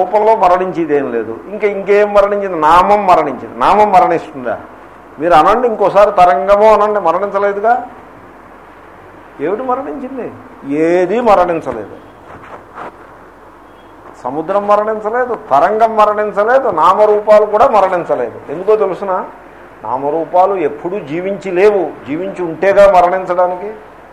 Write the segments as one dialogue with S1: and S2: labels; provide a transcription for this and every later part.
S1: రూపంలో మరణించేది ఏం లేదు ఇంకా ఇంకేం మరణించింది నామం మరణించింది నామం మరణిస్తుందా మీరు అనండి ఇంకోసారి తరంగము అనండి మరణించలేదుగా ఏమిటి మరణించింది ఏది మరణించలేదు సముద్రం మరణించలేదు తరంగం మరణించలేదు నామరూపాలు కూడా మరణించలేదు ఎందుకో తెలుసిన నామరూపాలు ఎప్పుడూ జీవించి లేవు జీవించి ఉంటేగా మరణించడానికి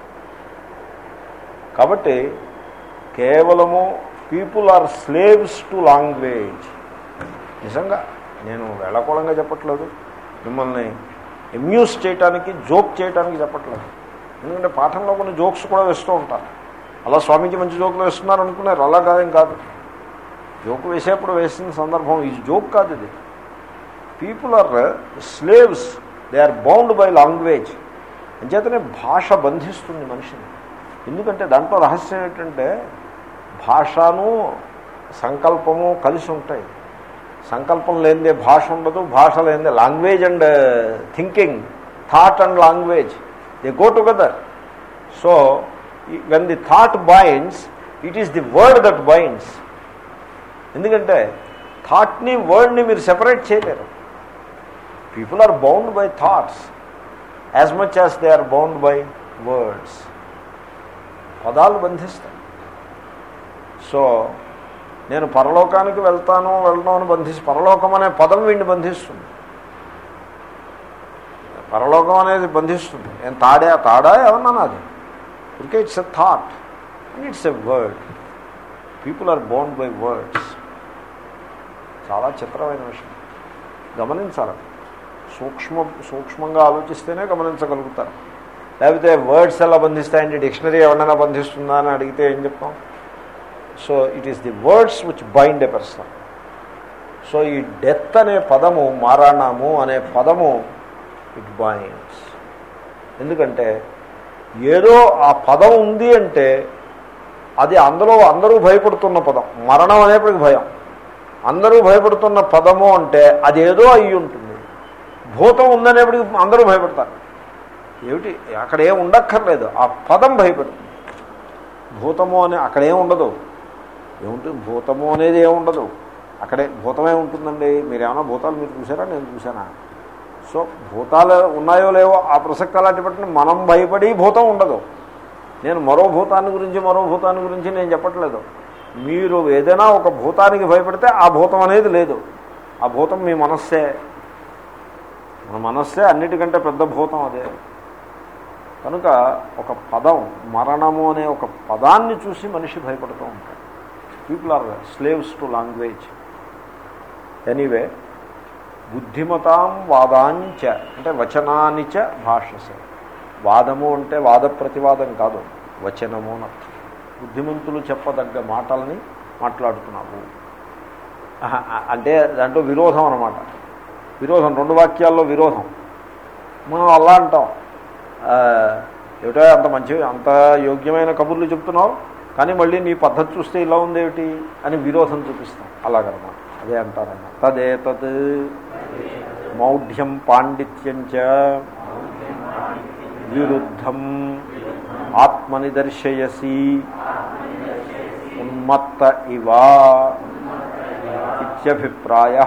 S1: కాబట్టి కేవలము people are slaves to language నిజంగా నేను వేళకోళంగా చెప్పట్లేదు మిమ్మల్ని అమ్యూస్ చేయటానికి జోక్ చేయటానికి చెప్పట్లేదు ఎందుకంటే పాఠంలో కొన్ని జోక్స్ కూడా వేస్తూ ఉంటారు అలా స్వామీజీ మంచి జోకులు వేస్తున్నారు అనుకున్నారు అలా కాదేం కాదు జోకు వేసేప్పుడు వేసిన సందర్భం ఈ జోక్ కాదు ఇది people are slaves they are bound by language అంచేతనే భాష బంధిస్తుంది మనిషిని ఎందుకంటే దాంట్లో రహస్యం ఏంటంటే భాషను సంకల్పము కలిసి ఉంటాయి సంకల్పం లేనిదే భాష ఉండదు భాష లేనిదే language and thinking thought and language they go together so when the thought binds it is the word that binds ఎందుకంటే థాట్ని వర్డ్ని మీరు సెపరేట్ చేయలేరు people are bound by thoughts as much as they are bound by words పదాలు బంధిస్తాయి so నేను పరలోకానికి వెళ్తాను వెళ్ళను అని బంధించి పరలోకం అనే పదం వీడిని బంధిస్తుంది పరలోకం అనేది బంధిస్తుంది ఏం తాడా తాడా ఏమన్నా అది ఇకే it's a thought and it's a word people are bound by words చాలా చిత్రమైన విషయం గమనించాలి సూక్ష్మ సూక్ష్మంగా ఆలోచిస్తేనే గమనించగలుగుతారు లేకపోతే వర్డ్స్ ఎలా బంధిస్తాయంటే డిక్షనరీ ఎవరైనా బంధిస్తుందా అని అడిగితే ఏం చెప్తాం so it is the words which bind a person so ఈ డెత్ అనే పదము మారాణము అనే పదము ఇట్ బైండ్స్ ఎందుకంటే ఏదో ఆ పదం ఉంది అంటే అది అందులో అందరూ భయపడుతున్న పదం మరణం అనేప్పటికి భయం అందరూ భయపడుతున్న పదము అంటే అది ఏదో అయి ఉంటుంది భూతం ఉందనేప్పటికి అందరూ భయపడతారు ఏమిటి అక్కడ ఏం ఉండక్కర్లేదు ఆ పదం భయపెడుతుంది భూతము అని అక్కడేం ఉండదు ఏముంటుంది భూతము అనేది ఏముండదు అక్కడే భూతమే ఉంటుందండి మీరు ఏమైనా భూతాలు మీరు చూసారా నేను చూసానా సో భూతాలు ఉన్నాయో లేవో ఆ ప్రసక్తి అలాంటి పట్టిన మనం భయపడి భూతం ఉండదు నేను మరో భూతాన్ని గురించి మరో భూతాన్ని గురించి నేను చెప్పట్లేదు మీరు ఏదైనా ఒక భూతానికి భయపడితే ఆ భూతం అనేది లేదు ఆ భూతం మీ మనస్సే మన మనస్సే అన్నిటికంటే పెద్ద భూతం అదే కనుక ఒక పదం మరణము అనే ఒక పదాన్ని చూసి మనిషి భయపడుతూ ఉంటాడు people are slaves to language anyway బుద్ధిమతాం వాదాంచ అంటే వచనానిచ భాషసే వాదము అంటే వాద ప్రతివాదం కాదు వచనము అని అర్థం బుద్ధిమంతులు చెప్పదగ్గ మాటల్ని మాట్లాడుతున్నావు ఆహా, అంటే దాంట్లో విరోధం అనమాట విరోధం రెండు వాక్యాల్లో విరోధం మనం అలా అంటాం ఆ, ఏమిటో అంత మంచి అంత యోగ్యమైన కబుర్లు చెప్తున్నావు కానీ మళ్ళీ నీ పద్ధతి చూస్తే ఇలా ఉందేమిటి అని విరోధం చూపిస్తాం అలాగనమాట అదే అంటారన్న తదే తత్ మౌఢ్యం పాండిత్యం చ విరుద్ధం ఆత్మని దర్శయసి ఉన్మత్త ఇవా ఇత్యభిప్రాయ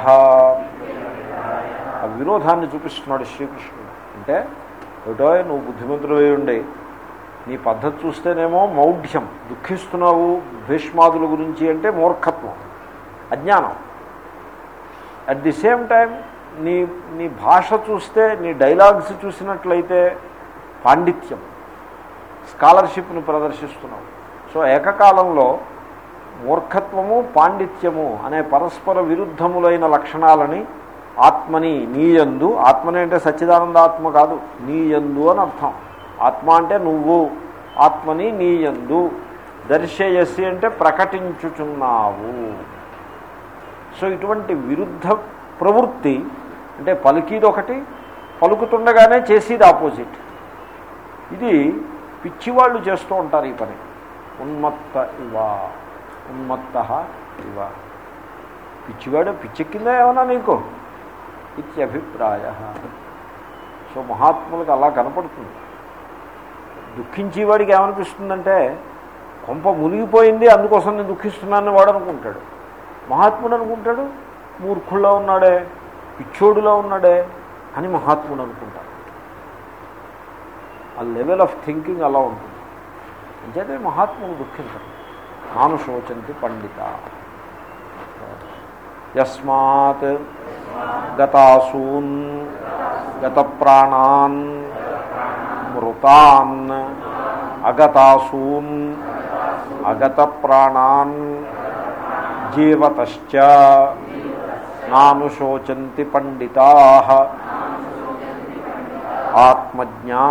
S1: ఆ విరోధాన్ని చూపిస్తున్నాడు శ్రీకృష్ణుడు అంటే ఏటో నువ్వు బుద్ధిమంతుడు ఉండి నీ పద్ధతి చూస్తేనేమో మౌఢ్యం దుఃఖిస్తున్నావు భీష్మాదుల గురించి అంటే మూర్ఖత్వం అజ్ఞానం అట్ ది సేమ్ టైం నీ నీ భాష చూస్తే నీ డైలాగ్స్ చూసినట్లయితే పాండిత్యం స్కాలర్షిప్ను ప్రదర్శిస్తున్నావు సో ఏకకాలంలో మూర్ఖత్వము పాండిత్యము అనే పరస్పర విరుద్ధములైన లక్షణాలని ఆత్మని నీయందు ఆత్మని అంటే సచ్చిదానంద ఆత్మ కాదు నీయందు అని అర్థం ఆత్మ అంటే నువ్వు ఆత్మని నీయందు దర్శయసి అంటే ప్రకటించుచున్నావు సో ఇటువంటి విరుద్ధ ప్రవృత్తి అంటే పలికిది ఒకటి పలుకుతుండగానే చేసేది ఆపోజిట్ ఇది పిచ్చివాళ్ళు చేస్తూ ఉంటారు ఈ పని ఉన్మత్త ఇవా ఉన్మత్త ఇవా పిచ్చివాడు పిచ్చెక్కిందా ఏమన్నా నీకు ఇత్యభిప్రాయ సో మహాత్ములకు అలా కనపడుతుంది దుఃఖించేవాడికి ఏమనిపిస్తుందంటే కొంప మునిగిపోయింది అందుకోసం నేను దుఃఖిస్తున్నానని వాడు అనుకుంటాడు మహాత్ముడు అనుకుంటాడు మూర్ఖుల్లో ఉన్నాడే పిచ్చోడులో ఉన్నాడే అని మహాత్ముడు అనుకుంటాడు ఆ లెవెల్ ఆఫ్ థింకింగ్ అలా ఉంటుంది అంచేతే మహాత్ముడు దుఃఖించడు నాను శోచంతి పండిత యస్మాత్ గతాసూన్ గత ప్రాణాన్ మృతాన్ అగతాసూన్ అగత ప్రాణాన్ జీవతశ్చ నాను శోచంతి పండితా ఆత్మజ్ఞా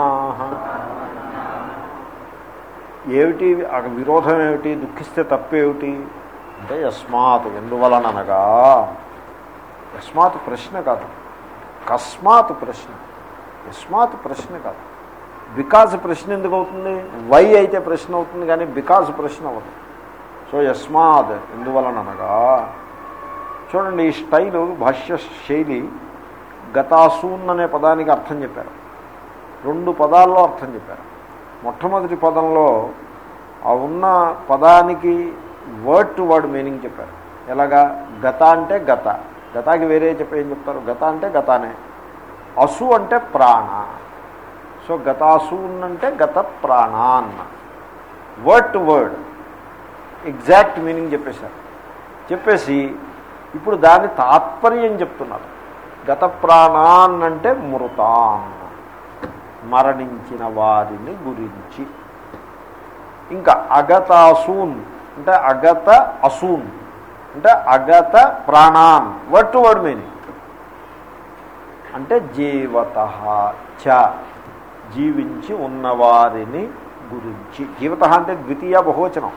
S1: ఏమిటి ఆ విరోధం ఏమిటి దుఃఖిస్తే తప్పేమిటి అంటే యస్మాత్ ఎందువలననగా యస్మాత్ ప్రశ్న కాదు కస్మాత్ ప్రశ్న యస్మాత్ ప్రశ్న కాదు బికాజ్ ప్రశ్న ఎందుకు అవుతుంది వై అయితే ప్రశ్న అవుతుంది కానీ బికాజ్ ప్రశ్న అవ్వదు సో యస్మాత్ ఎందువలననగా చూడండి ఈ స్టైలు భాష్య శైలి గతాసూన్ అనే పదానికి అర్థం చెప్పారు రెండు పదాల్లో అర్థం చెప్పారు మొట్టమొదటి పదంలో ఆ ఉన్న పదానికి వర్డ్ టు వర్డ్ మీనింగ్ చెప్పారు ఎలాగా గత అంటే గత గతాకి వేరే చెప్పి ఏం చెప్తారు గత అంటే గతానే అసు అంటే ప్రాణ సో గతాసూన్ అంటే గత ప్రాణాన్ word to word exact meaning చెప్పేశారు చెప్పేసి ఇప్పుడు దాని తాత్పర్యం చెప్తున్నారు గత ప్రాణాన్ అంటే మృతాన్ మరణించిన వారిని గురించి ఇంకా అగతాసూన్ అంటే అగత అసూన్ అంటే అగత ప్రాణాన్ వర్డ్ టు వర్డ్ మీనింగ్ అంటే జీవత చ జీవించి ఉన్నవారిని గురించి జీవత అంటే ద్వితీయ బహువచనం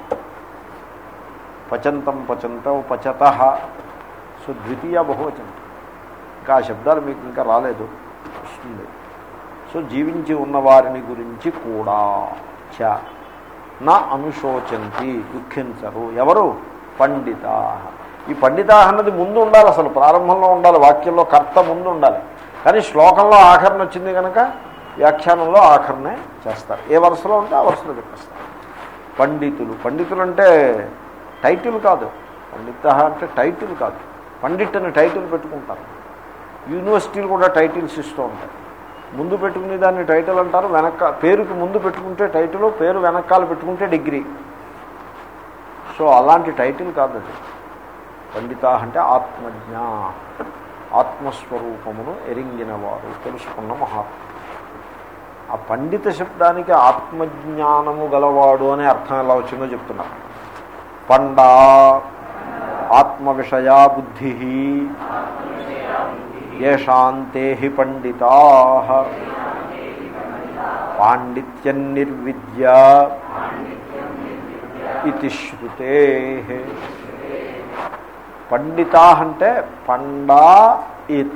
S1: పచంతం పచంతం పచత సో ద్వితీయ బహువచనం ఇంకా ఆ శబ్దాలు మీకు ఇంకా రాలేదు వస్తుంది సో జీవించి ఉన్నవారిని గురించి కూడా చ నా అనుశోచంతి దుఃఖించరు ఎవరు పండిత ఈ పండిత అన్నది ముందు ఉండాలి అసలు ప్రారంభంలో ఉండాలి వాక్యంలో కర్త ముందు ఉండాలి కానీ శ్లోకంలో ఆఖరణ వచ్చింది కనుక వ్యాఖ్యానంలో ఆఖరణే చేస్తారు ఏ వరుసలో ఉంటే ఆ వరుసలో చెప్పేస్తారు పండితులు పండితులు అంటే టైటిల్ కాదు పండిత అంటే టైటిల్ కాదు పండిట్ అని టైటిల్ పెట్టుకుంటారు యూనివర్సిటీలు కూడా టైటిల్స్ ఇస్తూ ఉంటాయి ముందు పెట్టుకునే దాన్ని టైటిల్ అంటారు వెనక పేరుకి ముందు పెట్టుకుంటే టైటిల్ పేరు వెనకాల పెట్టుకుంటే డిగ్రీ సో అలాంటి టైటిల్ కాదు అది పండిత అంటే ఆత్మజ్ఞ ఆత్మస్వరూపమును ఎరింగినవారు తెలుసుకున్న మహాత్మ ఆ పండిత శబ్దానికి ఆత్మజ్ఞానము గలవాడు అనే అర్థం ఎలా వచ్చిందో చెప్తున్నారు పండా ఆత్మ విషయా బుద్ధి ఏషాంతే పండితా పాండిత్యం నిర్విద్య ఇది శృతే పండిత అంటే పండా ఈత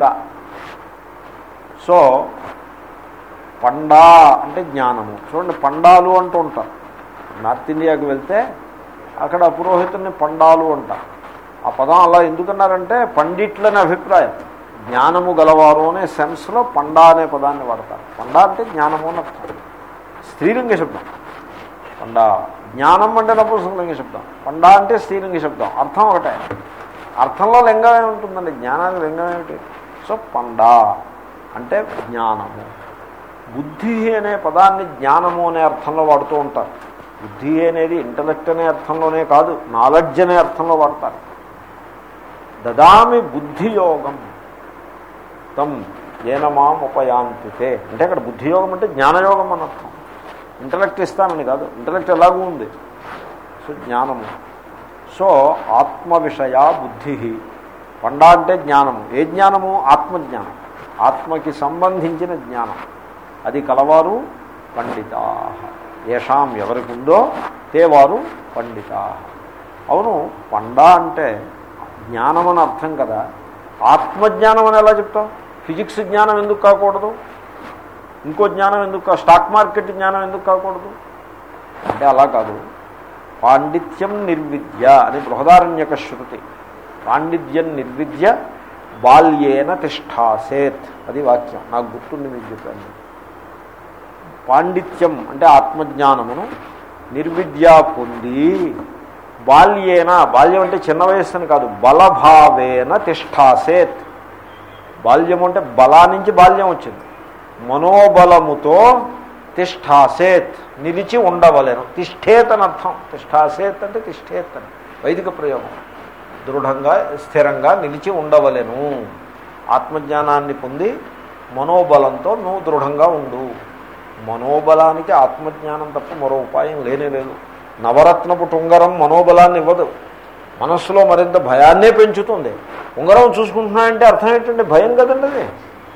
S1: సో పండా అంటే జ్ఞానము చూడండి పండాలు అంటూ ఉంటారు నార్త్ ఇండియాకి వెళ్తే అక్కడ పురోహితుల్ని పండాలు అంటారు ఆ పదం అలా ఎందుకన్నారంటే పండిట్లని అభిప్రాయం జ్ఞానము గలవారు అనే సెన్స్లో పండా అనే పదాన్ని వాడతారు పండా అంటే జ్ఞానము అని అర్థం స్త్రీలింగ శబ్దం పండా జ్ఞానం అంటే నపుంసకలింగ శబ్దం పండా అంటే స్త్రీలింగ శబ్దం అర్థం ఒకటే అర్థంలో లింగం ఏముంటుందండి జ్ఞానానికి లింగం ఏమిటి సో పండా అంటే జ్ఞానము బుద్ధి అనే పదాన్ని జ్ఞానము అనే అర్థంలో వాడుతూ ఉంటారు బుద్ధి అనేది ఇంటలెక్ట్ అనే అర్థంలోనే కాదు నాలెడ్జ్ అనే అర్థంలో వాడతారు దదామి బుద్ధియోగం తం ఏనమాం ఉపయాంతితే అంటే అక్కడ బుద్ధియోగం అంటే జ్ఞానయోగం అని అర్థం ఇంటలెక్ట్ ఇస్తానని కాదు ఇంటలెక్ట్ ఎలాగూ ఉంది సో జ్ఞానము సో ఆత్మ విషయ బుద్ధి పండా అంటే జ్ఞానము ఏ జ్ఞానము ఆత్మజ్ఞానం ఆత్మకి సంబంధించిన జ్ఞానం అది కలవారు పండితా ఏషాం ఎవరికి ఉందో తేవారు పండితా అవును పండా అంటే జ్ఞానం అని అర్థం కదా ఆత్మజ్ఞానం అని ఎలా చెప్తాం ఫిజిక్స్ జ్ఞానం ఎందుకు కాకూడదు ఇంకో జ్ఞానం ఎందుకు స్టాక్ మార్కెట్ జ్ఞానం ఎందుకు కాకూడదు అంటే అలా కాదు పాండిత్యం నిర్విద్య అని బృహదారణ్యక శృతి పాండిత్యం నిర్విద్య బాల్యేన తిష్టాసేత్ అది వాక్యం నాకు గుర్తుంది మీకు చెప్పాను పాండిత్యం అంటే ఆత్మజ్ఞానమును నిర్విద్య పొంది బాల్యేన బాల్యం అంటే చిన్న వయస్సు అని కాదు బలభావేన తిష్టాసేత్ బాల్యం అంటే బలా నుంచి బాల్యం వచ్చింది మనోబలముతో తిష్టాసేత్ నిలిచి ఉండవలేను తిష్టేత్ అని అర్థం తిష్టాసేత్ అంటే తిష్టేత్ అని వైదిక ప్రయోగం దృఢంగా స్థిరంగా నిలిచి ఉండవలెను ఆత్మజ్ఞానాన్ని పొంది మనోబలంతో నువ్వు దృఢంగా ఉండు మనోబలానికి ఆత్మజ్ఞానం తప్ప మరో ఉపాయం లేనే లేదు నవరత్నపు టుంగరం మనోబలాన్ని ఇవ్వదు మనస్సులో మరింత భయాన్నే పెంచుతుంది ఉంగరం చూసుకుంటున్నాయంటే అర్థం ఏంటంటే భయం కదండి అది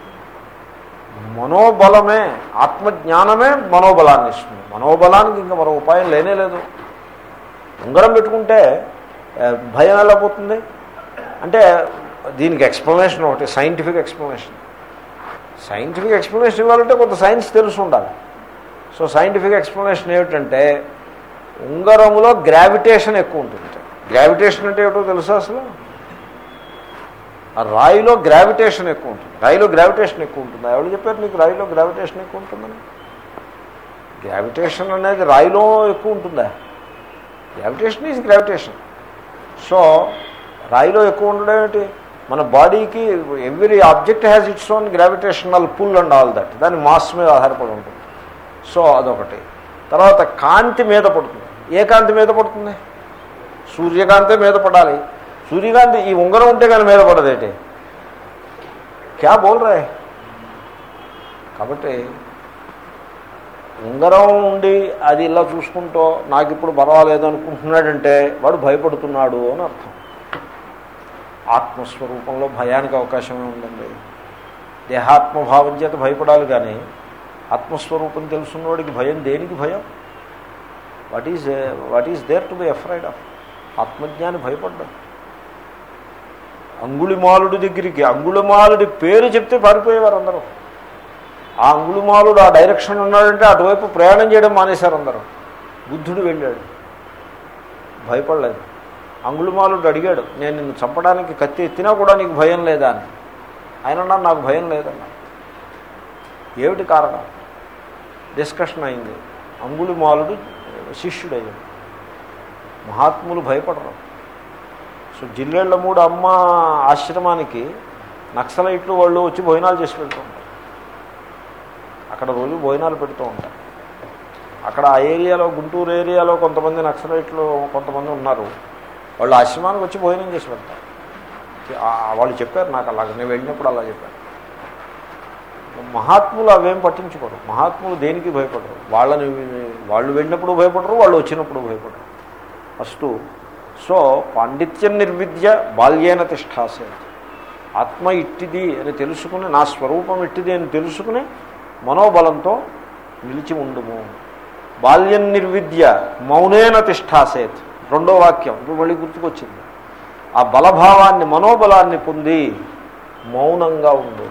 S1: మనోబలమే ఆత్మజ్ఞానమే మనోబలాన్ని ఇస్తుంది మనోబలానికి ఇంకా మరో ఉపాయం లేనే లేదు ఉంగరం పెట్టుకుంటే ఆ, భయం ఎలా పోతుంది అంటే దీనికి ఎక్స్ప్లెనేషన్ ఒకటి సైంటిఫిక్ ఎక్స్ప్లెనేషన్ సైంటిఫిక్ ఎక్స్ప్లెనేషన్ ఇవ్వాలంటే కొంత సైన్స్ తెలిసి ఉండాలి సో సైంటిఫిక్ ఎక్స్ప్లెనేషన్ ఏమిటంటే ఉంగరములో గ్రావిటేషన్ ఎక్కువ ఉంటుంది గ్రావిటేషన్ అంటే ఏమిటో తెలుసా అసలు ఆ రాయిలో గ్రావిటేషన్ ఎక్కువ ఉంటుంది రాయిలో గ్రావిటేషన్ ఎక్కువ ఉంటుంది ఎవరు చెప్పారు నీకు రాయిలో గ్రావిటేషన్ ఎక్కువ ఉంటుందని గ్రావిటేషన్ అనేది రాయిలో ఎక్కువ ఉంటుందా గ్రావిటేషన్ ఈజ్ గ్రావిటేషన్ సో రాయిలో ఎక్కువ ఉండడం ఏంటి మన బాడీకి every object has its own gravitational pull and all that దాని మాస్ మీద ఆధారపడి ఉంటుంది సో అదొకటి తర్వాత కాంతి మీద పడుతుంది ఏ కాంతి మీద పడుతుంది సూర్యకాంతే మీద పడాలి సూర్యకాంతి ఈ ఉంగరం ఉంటే కానీ మీద పడదేటి క్యా బోల్ రే కాబట్టి ఉంగరం ఉండి అది ఇలా చూసుకుంటూ నాకు ఇప్పుడు పర్వాలేదు అనుకుంటున్నాడంటే వాడు భయపడుతున్నాడు అని అర్థం ఆత్మస్వరూపంలో భయానికి అవకాశమే ఉందండి దేహాత్మభావం చేత భయపడాలి కానీ ఆత్మస్వరూపం తెలుసున్నవాడికి భయం దేనికి భయం what is what is there to be afraid of ఆత్మజ్ఞాని భయపడ్డాడు అంగుళిమాలుడి దగ్గరికి అంగుళిమాలుడి పేరు చెప్తే పారిపోయేవారు అందరూ ఆ అంగుళిమాలుడు ఆ డైరెక్షన్ ఉన్నాడంటే అటువైపు ప్రయాణం చేయడం మానేశారు అందరూ బుద్ధుడు వెళ్ళాడు భయపడలేదు అంగుళిమాలుడు అడిగాడు నేను నిన్ను చంపడానికి కత్తి ఎత్తినా కూడా నీకు భయం లేదా అని ఆయన అన్నాడు నాకు భయం లేదన్నా ఏమిటి కారణం డిస్కషన్ అయింది అంగుళిమాలుడు శిష్యుడయ్యాడు మహాత్ములు భయపడరు సో జిల్లేళ్ల మూడు అమ్మ ఆశ్రమానికి నక్సలైట్లు వాళ్ళు వచ్చి భోజనాలు చేసి పెడుతూ ఉంటారు అక్కడ రోజు భోజనాలు పెడుతూ ఉంటారు అక్కడ ఆ ఏరియాలో గుంటూరు ఏరియాలో కొంతమంది నక్సలైట్లు కొంతమంది ఉన్నారు వాళ్ళు ఆశ్రమానికి వచ్చి భోజనం చేసి పెడతారు ఆ- వాళ్ళు చెప్పారు నాకు అలాగ నేను వెళ్ళినప్పుడు అలా చెప్పారు మహాత్ములు అవేం పట్టించుకోరు మహాత్ములు దేనికి భయపడరు వాళ్ళని వాళ్ళు వెళ్ళినప్పుడు భయపడరు వాళ్ళు వచ్చినప్పుడు భయపడరు ఫస్ట్ సో పాండిత్యం నిర్విద్య బాల్యేన తిష్టాసే ఆత్మ ఇట్టిది అని తెలుసుకుని నా స్వరూపం ఇట్టిది అని తెలుసుకుని మనోబలంతో నిలిచి ఉండుము బాల్యం నిర్విద్య మౌనేన తిష్టాసేత్ రెండో వాక్యం ఇప్పుడు మళ్ళీ గుర్తుకొచ్చింది ఆ బలభావాన్ని మనోబలాన్ని పొంది మౌనంగా ఉండు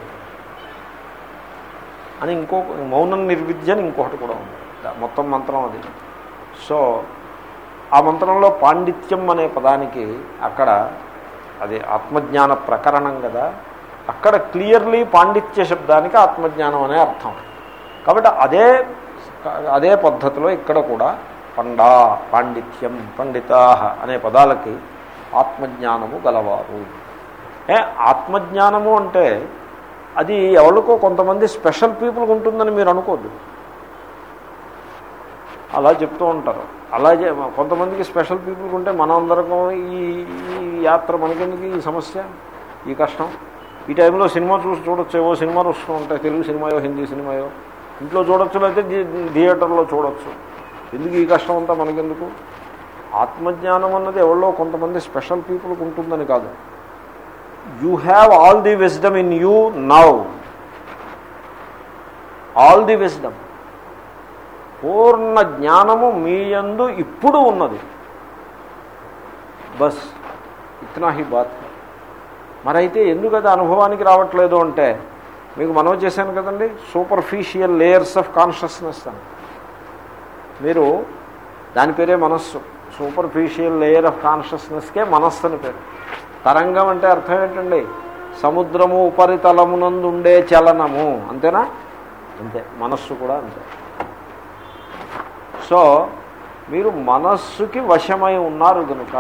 S1: అని ఇంకో మౌనం నిర్విద్య అని ఇంకొకటి కూడా ఉంది మొత్తం మంత్రం అది సో ఆ మంత్రంలో పాండిత్యం అనే పదానికి అక్కడ అది ఆత్మజ్ఞాన ప్రకరణం కదా అక్కడ క్లియర్లీ పాండిత్య శబ్దానికి ఆత్మజ్ఞానం అనే అర్థం కాబట్టి అదే అదే పద్ధతిలో ఇక్కడ కూడా పండా పాండిత్యం పండితా అనే పదాలకి ఆత్మజ్ఞానము గలవారు ఏ ఆత్మజ్ఞానము అంటే అది ఎవరికో కొంతమంది స్పెషల్ పీపుల్కి ఉంటుందని మీరు అనుకోద్దు అలా చెప్తూ ఉంటారు అలాగే కొంతమందికి స్పెషల్ పీపుల్కి ఉంటే మనందరికం ఈ ఈ యాత్ర మనకెందుకు ఈ సమస్య ఈ కష్టం ఈ టైంలో సినిమా చూసి చూడొచ్చు ఏవో సినిమాలు వస్తూ ఉంటాయి తెలుగు సినిమాయో హిందీ సినిమాయో ఇంట్లో చూడొచ్చు లేకపోతే థి- థియేటర్లో చూడొచ్చు ఎందుకు ఈ కష్టం అంతా మనకెందుకు ఆత్మజ్ఞానం అన్నది ఎవరో కొంతమంది స్పెషల్ పీపుల్కి ఉంటుందని కాదు you have all the wisdom in you now all the wisdom పూర్ణ జ్ఞానము మీ యందు ఇప్పుడు ఉన్నది బస్ ఇతనా హీ బాత్ మరైతే ఎందుకు అది అనుభవానికి రావట్లేదు అంటే మీకు మనవి చేశాను కదండి సూపర్ఫిషియల్ లేయర్స్ ఆఫ్ కాన్షియస్నెస్ అని మీరు దాని పేరే మనస్సు సూపర్ఫిషియల్ లేయర్ ఆఫ్ కాన్షియస్నెస్కే మనస్సు అని పేరు తరంగం అంటే అర్థం ఏంటండి సముద్రము ఉపరితలమునందు ఉండే చలనము అంతేనా అంతే మనస్సు కూడా అంతే సో మీరు మనస్సుకి వశమై ఉన్నారు కనుక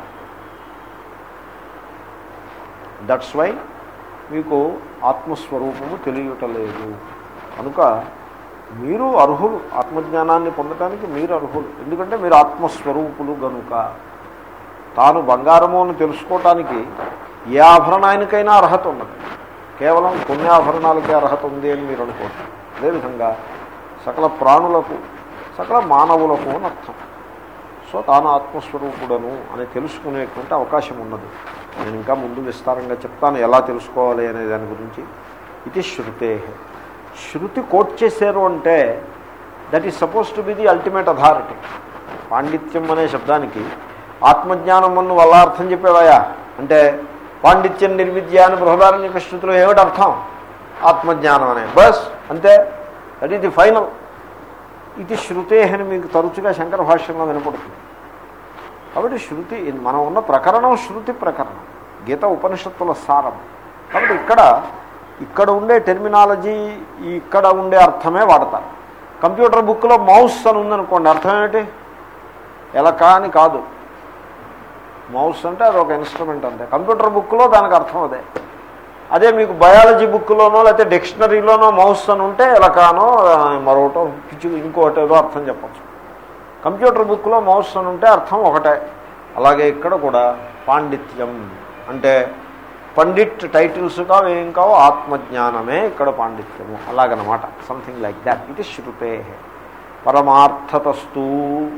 S1: దట్స్ వై మీకు ఆత్మస్వరూపము తెలియటలేదు కనుక మీరు అర్హులు ఆత్మజ్ఞానాన్ని పొందటానికి మీరు అర్హులు ఎందుకంటే మీరు ఆత్మస్వరూపులు గనుక తాను బంగారము అని తెలుసుకోవటానికి ఏ ఆభరణానికైనా అర్హత ఉన్నది కేవలం కొన్ని ఆభరణాలకే అర్హత ఉంది అని మీరు అనుకోండి అదేవిధంగా సకల ప్రాణులకు సకల మానవులకు అని అర్థం సో తాను ఆత్మస్వరూపుడను అని తెలుసుకునేటువంటి అవకాశం ఉన్నది నేను ఇంకా ముందు విస్తారంగా చెప్తాను ఎలా తెలుసుకోవాలి అనే దాని గురించి ఇది శృతే శృతి కోట్ చేశారు అంటే that is supposed to be the ultimate authority పాండిత్యం అనే శబ్దానికి ఆత్మజ్ఞానం అన్ను వల్ల అర్థం చెప్పేవాయా అంటే పాండిత్యం నిర్విద్య అని బృహదారణ్య శృతిలో ఏమిటి అర్థం ఆత్మజ్ఞానం అనే బస్ అంతే దట్ ఈస్ ది ఫైనల్ ఇది శృతే అని మీకు తరచుగా శంకర భాష్యంలో వినపడుతుంది కాబట్టి శృతి మనం ఉన్న ప్రకరణం శృతి ప్రకరణం గీత ఉపనిషత్తుల సారం కాబట్టి ఇక్కడ ఇక్కడ ఉండే టెర్మినాలజీ ఇక్కడ ఉండే అర్థమే వాడతారు కంప్యూటర్ బుక్లో మౌస్ అని ఉందనుకోండి అర్థం ఏమిటి ఎలక అని కాదు మౌస్ అంటే అది ఒక ఇన్స్ట్రుమెంట్ అంతే కంప్యూటర్ బుక్లో దానికి అర్థం అదే అదే మీకు బయాలజీ బుక్లోనో లేకపోతే డిక్షనరీలోనో మౌస్ అని ఉంటే ఎలకానో మరొకటో పిచ్చి ఇంకోటి ఏదో అర్థం చెప్పచ్చు కంప్యూటర్ బుక్లో మౌస్ అని ఉంటే అర్థం ఒకటే అలాగే ఇక్కడ కూడా పాండిత్యం అంటే పండిట్ టైటిల్స్ కావు ఏం కావు ఆత్మజ్ఞానమే ఇక్కడ పాండిత్యము అలాగనమాట సంథింగ్ లైక్ దాట్ ఇది శృతే పరమార్థతస్తు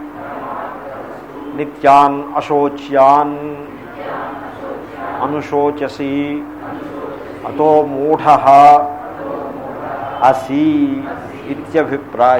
S1: నిత్యాన్ అశోచ్యాన్ అనుశోచసి అతో మూఢ అసి ఇత్యభిప్రాయ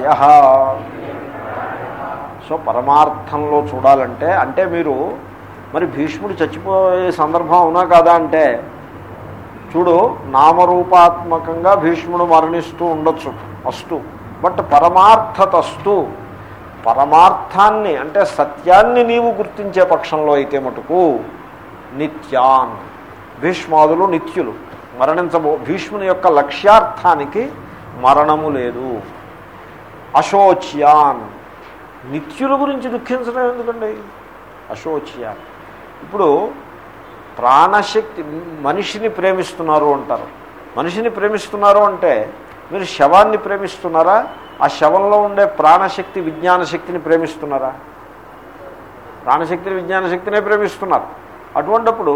S1: సో పరమార్థంలో చూడాలంటే అంటే మీరు మరి భీష్ముడు చచ్చిపోయే సందర్భం అవునా కాదా అంటే చూడు నామరూపాత్మకంగా భీష్ముడు మరణిస్తూ ఉండొచ్చు అస్తు బట్ పరమార్థతస్తు పరమార్థాన్ని అంటే సత్యాన్ని నీవు గుర్తించే పక్షంలో అయితే మటుకు నిత్యాన్ భీష్మాదులు నిత్యులు మరణించబో భీష్ముని యొక్క లక్ష్యార్థానికి మరణము లేదు అశోచ్యాన్ నిత్యుల గురించి దుఃఖించడం ఎందుకండి అశోచ్యాన్ ఇప్పుడు ప్రాణశక్తి మనిషిని ప్రేమిస్తున్నారు అంటారు మనిషిని ప్రేమిస్తున్నారు అంటే మీరు శవాన్ని ప్రేమిస్తున్నారా ఆ శవంలో ఉండే ప్రాణశక్తి విజ్ఞాన శక్తిని ప్రేమిస్తున్నారా ప్రాణశక్తిని విజ్ఞాన శక్తినే ప్రేమిస్తున్నారు అటువంటప్పుడు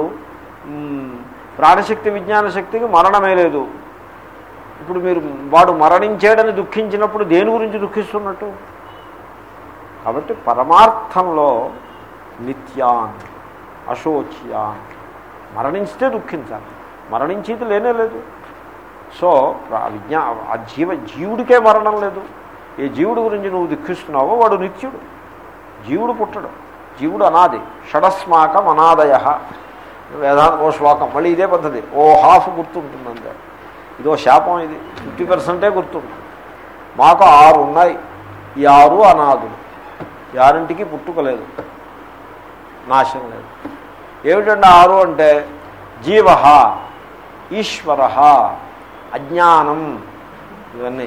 S1: ప్రాణశక్తి విజ్ఞాన శక్తికి మరణమే లేదు ఇప్పుడు మీరు వాడు మరణించాడని దుఃఖించినప్పుడు దేని గురించి దుఃఖిస్తున్నట్టు కాబట్టి పరమార్థంలో నిత్యాన్ అశోచ్యాన్ మరణించితే దుఃఖించాలి మరణించేది లేనే లేదు సో విజ్ఞా ఆ జీవ జీవుడికే మరణం లేదు ఏ జీవుడి గురించి నువ్వు దుఃఖిస్తున్నావో వాడు నిత్యుడు జీవుడు పుట్టడు జీవుడు అనాది షడస్మాకం అనాదయ వేదాంత ఓ శ్లోకం మళ్ళీ ఇదే పద్ధతి ఓ హాఫ్ గుర్తుంటుంది అంతే ఇదో శాపం ఇది ఫిఫ్టీ పర్సెంటే గుర్తుంటుంది మాకు ఆరు ఉన్నాయి ఈ ఆరు అనాథులు ఈ ఆరింటికి పుట్టుకలేదు నాశనం లేదు ఏమిటండి ఆరు అంటే జీవ ఈశ్వర అజ్ఞానం ఇవన్నీ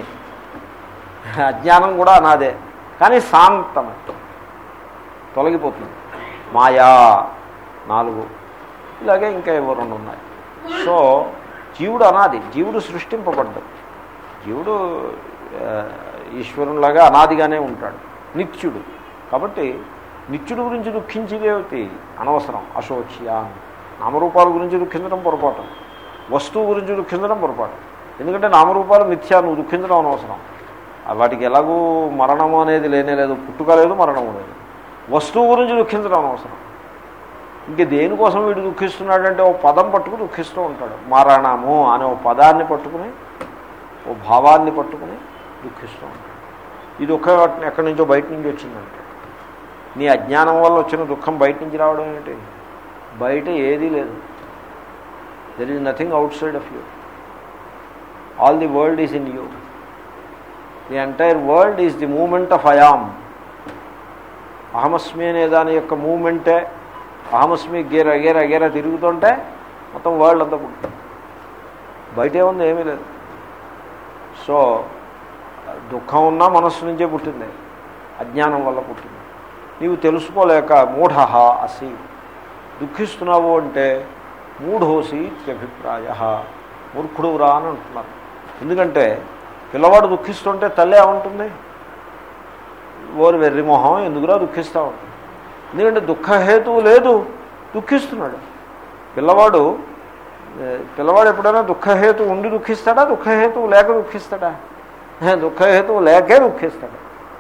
S1: అజ్ఞానం కూడా నాదే కానీ శాంతం తొలగిపోతుంది మాయా నాలుగు ఇలాగే ఇంకా ఏవో రెండు ఉన్నాయి సో జీవుడు అనాది జీవుడు సృష్టింపబడ్డాడు జీవుడు ఈశ్వరునిలాగా అనాదిగానే ఉంటాడు నిత్యుడు కాబట్టి నిత్యుడు గురించి దుఃఖించేదేమిటి అనవసరం అశోచ్య నామరూపాల గురించి దుఃఖించడం పొరపాటు వస్తువు గురించి దుఃఖించడం పొరపాటు ఎందుకంటే నామరూపాలు మిథ్యా నువ్వు దుఃఖించడం అనవసరం వాటికి ఎలాగూ మరణము అనేది లేనే లేదు పుట్టుక లేదు మరణము లేదు వస్తువు గురించి దుఃఖించడం అనవసరం ఇంక దేనికోసం వీడు దుఃఖిస్తున్నాడంటే ఓ పదం పట్టుకుని దుఃఖిస్తూ ఉంటాడు మరణము అనే ఓ పదాన్ని పట్టుకుని ఓ భావాన్ని పట్టుకుని దుఃఖిస్తూ ఉంటాడు ఈ దుఃఖం ఎక్కడి నుంచో బయట నుంచి వచ్చిందంటే నీ అజ్ఞానం వల్ల వచ్చిన దుఃఖం బయట నుంచి రావడం ఏంటి బయట ఏదీ లేదు there is nothing outside of you all the world is in you the entire world is the moment of I am అహమస్మి అనే దాని యొక్క మూమెంటే అహమస్మి గేర గేర గేర తిరుగుతుంటే మొత్తం వరల్డ్ అంతా పుట్టింది బయట ఏముంది ఏమీ లేదు సో దుఃఖం ఉన్నా మనస్సు నుంచే పుట్టింది అజ్ఞానం వల్ల పుట్టింది నీవు తెలుసుకోలేక మూఢ అసి దుఃఖిస్తున్నావు అంటే మూఢోసి ఇత్యభిప్రాయ మూర్ఖుడురా అని అంటున్నారు ఎందుకంటే పిల్లవాడు దుఃఖిస్తుంటే తల్లి ఏమంటుంది ఓరు వెర్రిమొహం ఎందుకురా దుఃఖిస్తూ ఉంటుంది ఎందుకంటే దుఃఖహేతువు లేదు దుఃఖిస్తున్నాడు పిల్లవాడు ఏ, పిల్లవాడు ఎప్పుడైనా దుఃఖహేతు ఉండి దుఃఖిస్తాడా దుఃఖహేతువు లేక దుఃఖిస్తాడా ఏ, దుఃఖహేతువు లేకే దుఃఖిస్తాడు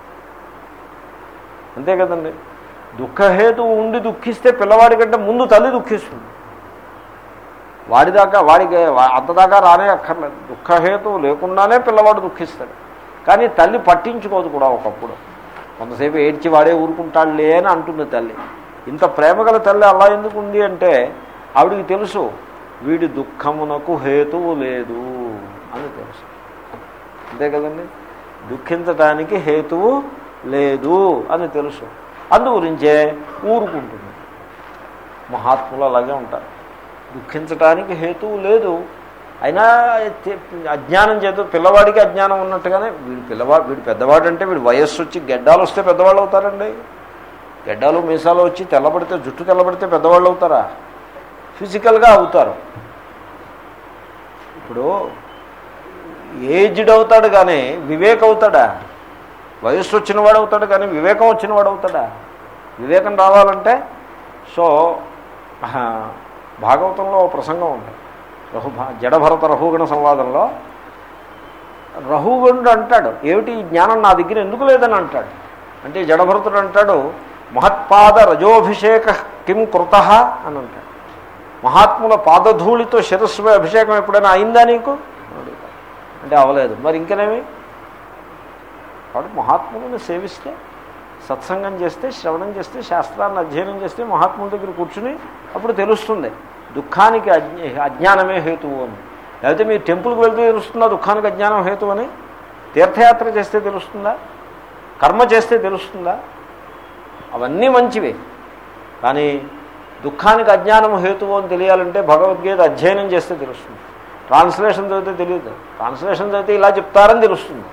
S1: అంతే కదండి దుఃఖహేతువు ఉండి దుఃఖిస్తే పిల్లవాడి కంటే ముందు తల్లి దుఃఖిస్తుంది వాడిదాకా వాడికి వా- అంతదాకా రానే అక్కర్లేదు దుఃఖహేతువు లేకుండానే పిల్లవాడు దుఃఖిస్తాడు కానీ తల్లి పట్టించుకోదు కూడా ఒకప్పుడు కొంతసేపు ఏడ్చి వాడే ఊరుకుంటాడులే అని అంటుంది తల్లి ఇంత ప్రేమగల తల్లి అలా ఎందుకు ఉంది అంటే ఆవిడికి తెలుసు వీడి దుఃఖమునకు హేతువు లేదు అని తెలుసు అంతే కదండి దుఃఖించటానికి హేతువు లేదు అని తెలుసు అందు గురించే ఊరుకుంటుంది మహాత్ములు అలాగే ఉంటారు దుఃఖించటానికి హేతువు లేదు అయినా తె- అజ్ఞానం చేత పిల్లవాడికి అజ్ఞానం ఉన్నట్టుగానే వీడు పిల్లవాడు వీడు పెద్దవాడు అంటే వీడు వయస్సు వచ్చి గెడ్డాలు వస్తే పెద్దవాళ్ళు అవుతారండి గెడ్డాలు మీసాలు వచ్చి తెల్లబడితే జుట్టు తెల్లబడితే పెద్దవాళ్ళు అవుతారా ఫిజికల్గా అవుతారు ఇప్పుడు ఏజ్డ్ అవుతాడు కానీ వివేక్ అవుతాడా వయస్సు వచ్చినవాడు అవుతాడు కానీ వివేకం వచ్చినవాడు అవుతాడా వివేకం రావాలంటే సో ఆహా, భాగవతంలో ఓ ప్రసంగం ఉంది రహు జడభరత రహుగణ సంవాదంలో రహుగణుడు అంటాడు ఏమిటి ఈ జ్ఞానం నా దగ్గర ఎందుకు లేదని అంటాడు అంటే జడభరతుడు అంటాడు మహత్పాద రజోభిషేక కిం కృత అని అంటాడు మహాత్ముల పాదధూళితో శిరస్సు అభిషేకం ఎప్పుడైనా అయిందా నీకు అని అడుగుతాడు. అంటే అవలేదు మరి ఇంకనేమి కాబట్టి మహాత్ములను సేవిస్తే సత్సంగం చేస్తే శ్రవణం చేస్తే శాస్త్రాన్ని అధ్యయనం చేస్తే మహాత్ముల దగ్గర కూర్చుని అప్పుడు తెలుస్తుంది దుఃఖానికి అజ్ఞ అజ్ఞానమే హేతువు అని లేకపోతే మీరు టెంపుల్కి వెళ్తే తెలుస్తుందా దుఃఖానికి అజ్ఞానం హేతు అని తీర్థయాత్ర చేస్తే తెలుస్తుందా కర్మ చేస్తే తెలుస్తుందా అవన్నీ మంచివే కానీ దుఃఖానికి అజ్ఞానం హేతువు అని తెలియాలంటే భగవద్గీత అధ్యయనం చేస్తే తెలుస్తుంది ట్రాన్స్లేషన్ చదివితే తెలియదు ట్రాన్స్లేషన్ చదివితే ఇలా చెప్తారని తెలుస్తుంది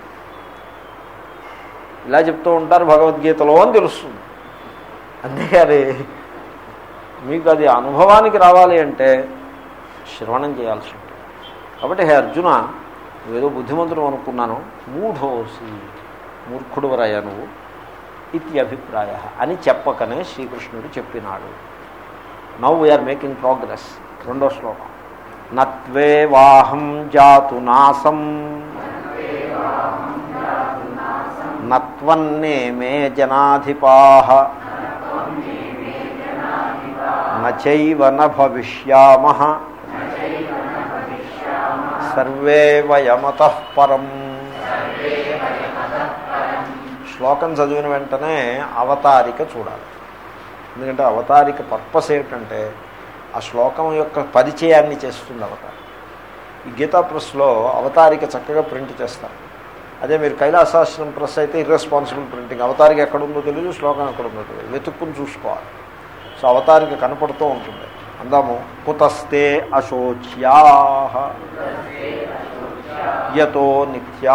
S1: ఇలా చెప్తూ ఉంటారు భగవద్గీతలో అని తెలుస్తుంది అంతేగాని మీకు అది అనుభవానికి రావాలి అంటే శ్రవణం చేయాల్సి ఉంటుంది కాబట్టి హే అర్జున నువ్వేదో బుద్ధిమంతుడు అనుకున్నాను మూఢోసి మూర్ఖుడు వరయ్యా నువ్వు ఇది అభిప్రాయ అని చెప్పకనే శ్రీకృష్ణుడు చెప్పినాడు నవ్ వీఆర్ మేకింగ్ ప్రోగ్రెస్ రెండో శ్లోకం నత్వే వాహం జాతు నాసం నత్వన్నే మే జనాధిపా నైవ న భవిష్యామ సర్వే వయమత పరం శ్లోకం చదివిన వెంటనే అవతారిక చూడాలి ఎందుకంటే అవతారిక పర్పస్ ఏమిటంటే ఆ శ్లోకం యొక్క పరిచయాన్ని చేస్తుంది అవతారం ఈ గీతా ప్రెస్లో అవతారిక చక్కగా ప్రింట్ చేస్తారు అదే మీరు కైలాసాశ్రం ప్రెస్ అయితే ఇర్రెస్పాన్సిబుల్ ప్రింటింగ్ అవతారిక ఎక్కడుందో తెలియదు శ్లోకం ఎక్కడుందో తెలియదు వెతుక్కుని చూసుకోవాలి సో అవతారిక కనపడుతూ ఉంటుంది అందాము కుతస్తే అశోచ్యా యతో నిత్యా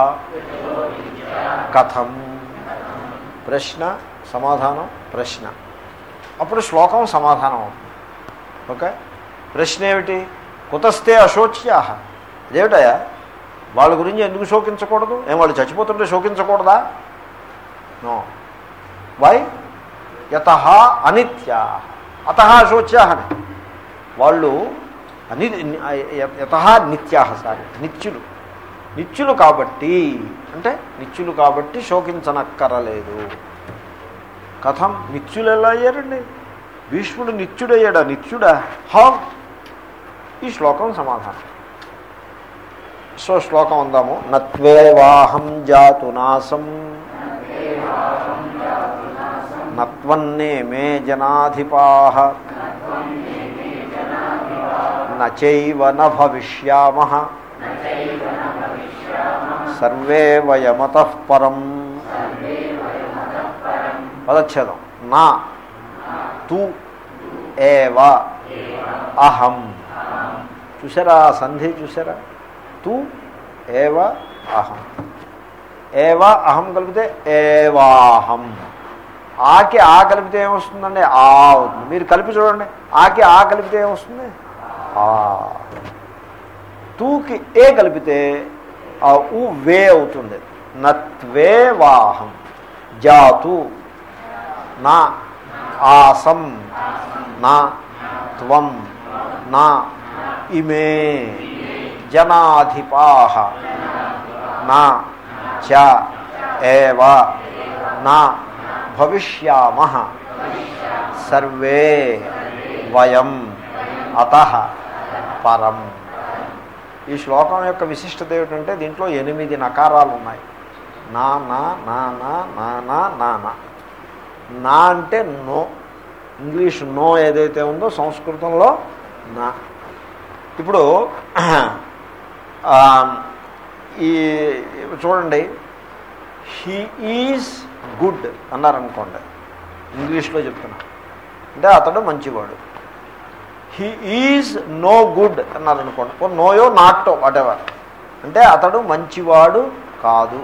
S1: కథం ప్రశ్న సమాధానం ప్రశ్న అప్పుడు శ్లోకం సమాధానం అవుతుంది ఓకే ప్రశ్న ఏమిటి కుతస్తే అశోచ్యా అదేమిటయా వాళ్ళ గురించి ఎందుకు శోకించకూడదు ఏం వాళ్ళు చచ్చిపోతుంటే శోకించకూడదా నో వై యత అనిత్యా అత అశోచ్యా అని వాళ్ళు అని యత నిత్యా సారీ నిత్యులు నిత్యులు కాబట్టి అంటే నిత్యులు కాబట్టి శోకించనక్కరలేదు కథం నిత్యులు ఎలా అయ్యారండి భీష్ముడు నిత్యుడయ్యాడా నిత్యుడా హా ఈ శ్లోకం సమాధానం సో శ్లోకం అందాము నత్వేవాహం జాతు నాసం నత్వన్నే మే జనాధిపా నచైవ న భవిష్యామ సర్వే వయమత పరం పదచ్ఛేదం నా తు ఏవ అహం చూసారా ఆ సంధి చూసారా తు ఏవ అహం ఏవ అహం కలిపితే ఏవాహం ఆకి ఆ కలిపితే ఏమొస్తుందండి ఆ అవుతుంది మీరు కలిపి చూడండి ఆకి ఆ కలిపితే ఏమొస్తుంది ఆ తూకి ఏ కలిపితే ఆ ఉ వే అవుతుంది నత్వే వాహం జాతు నా ఆసం నా త్వం నా ఇమే జనాధిపాహ నా చ ఏవ నా భవిష్యామ సర్వే వయం అత పరం ఈ శ్లోకం యొక్క విశిష్టత ఏమిటంటే దీంట్లో ఎనిమిది నకారాలు ఉన్నాయి నా నా నా నా నా నా నా నా నా అంటే నో ఇంగ్లీష్ నో ఏదైతే ఉందో సంస్కృతంలో నా ఇప్పుడు ఆ, ఈ చూడండి హీ ఈజ్ గుడ్ అన్నారనుకోండి ఇంగ్లీష్లో చెప్తున్నా అంటే అతడు మంచివాడు హీ ఈజ్ నో గుడ్ అన్నారనుకోండి ఓ నోయో నాటో వాటెవర్ అంటే అతడు మంచివాడు కాదు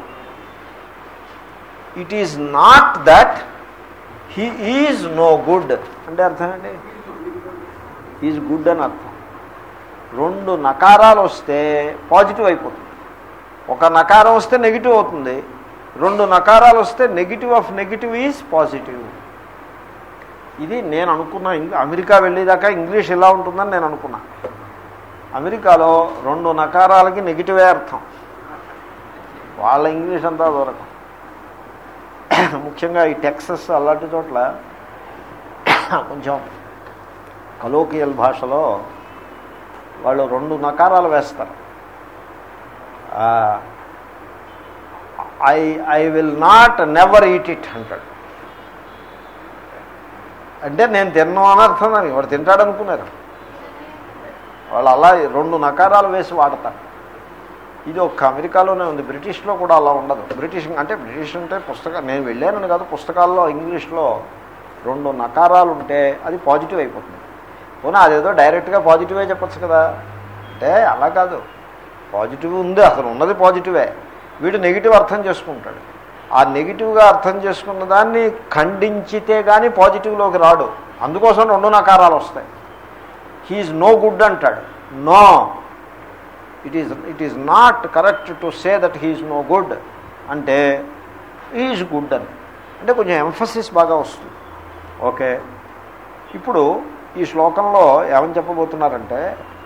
S1: it is not that he is no good అంటే అర్థం ఏంటి ఈజ్ గుడ్ అని అర్థం రెండు నకారాలు వస్తే పాజిటివ్ అయిపోతుంది ఒక నకారం వస్తే నెగిటివ్ అవుతుంది రెండు నకారాలు వస్తే negative of negative is positive ఇది నేను అనుకున్నా ఇంగ్ అమెరికా వెళ్ళేదాకా ఇంగ్లీష్ ఇలా ఉంటుందని నేను అనుకున్నా అమెరికాలో రెండు నకారాలకి నెగిటివే అర్థం వాళ్ళ ఇంగ్లీష్ అంతా దొరకం ముఖ్యంగా ఈ టెక్సస్ అలాంటి చోట్ల కొంచెం కలోకియల్ భాషలో వాళ్ళు రెండు నకారాలు వేస్తారు I I will not never eat it అంటాడు అంటే నేను తిన్నాను అని అర్థం దానికి వాడు తింటాడు అనుకున్నారు వాళ్ళు అలా రెండు నకారాలు వేసి వాడతారు ఇది ఒక్క అమెరికాలోనే ఉంది బ్రిటిష్లో కూడా అలా ఉండదు బ్రిటిష్ అంటే బ్రిటిష్ అంటే పుస్తక నేను వెళ్ళానని కాదు పుస్తకాల్లో ఇంగ్లీష్లో రెండు నకారాలు ఉంటే అది పాజిటివ్ అయిపోతుంది పోనీ అదేదో డైరెక్ట్గా పాజిటివే చెప్పచ్చు కదా అంటే అలా కాదు పాజిటివ్ ఉంది అసలు ఉన్నది పాజిటివే వీడు నెగిటివ్ అర్థం చేసుకుంటాడు ఆ నెగిటివ్గా అర్థం చేసుకున్న దాన్ని ఖండించితే కానీ పాజిటివ్లోకి రాడు అందుకోసం రెండు నకారాలు వస్తాయి హీఈస్ నో గుడ్ అంటాడు no it is it is not correct to say that he is no good అంటే ఈజ్ గుడ్ అని అంటే కొంచెం ఎంఫసిస్ బాగా వస్తుంది ఓకే ఇప్పుడు ఈ శ్లోకంలో ఏమని చెప్పబోతున్నారంటే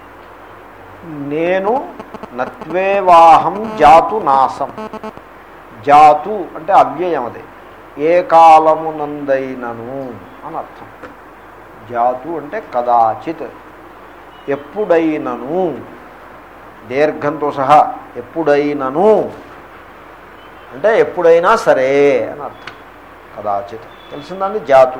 S1: నేను నత్వేవాహం జాతు నాసం జాతు అంటే అవ్యయం అది ఏ కాలమునందైనను అని అర్థం జాతు అంటే కదాచిత్ ఎప్పుడైనను దీర్ఘంతో సహా ఎప్పుడైనను అంటే ఎప్పుడైనా సరే అని అర్థం కదాచిత్ తెలిసిందండి జాతు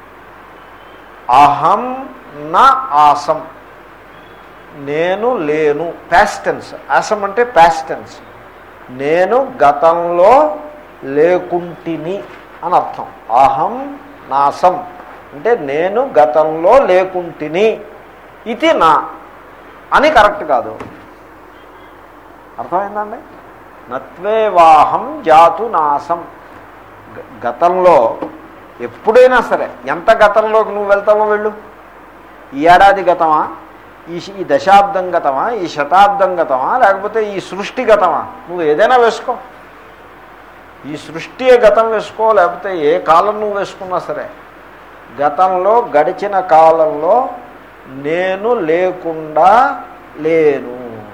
S1: అహం నా ఆసం నేను లేను ప్యాస్టెన్స్ ఆసం అంటే ప్యాస్టెన్స్ నేను గతంలో లేకుంటిని అని అర్థం అహం నాసం అంటే నేను గతంలో లేకుంటిని ఇది నా అని కరెక్ట్ కాదు అర్థమైందండి నత్వేవాహం జాతు నాసం గ- గతంలో ఎప్పుడైనా సరే ఎంత గతంలోకి నువ్వు వెళ్తావో వెళ్ళు ఈ ఏడాది గతమా ఈ శ- ఈ దశాబ్దం గతమా ఈ శతాబ్దం గతమా లేకపోతే ఈ సృష్టి గతమా నువ్వు ఏదైనా వేసుకో ఈ సృష్టి గతం వేసుకో లేకపోతే ఏ కాలం నువ్వు వేసుకున్నా సరే గతంలో గడిచిన కాలంలో నేను లేకుండా లేను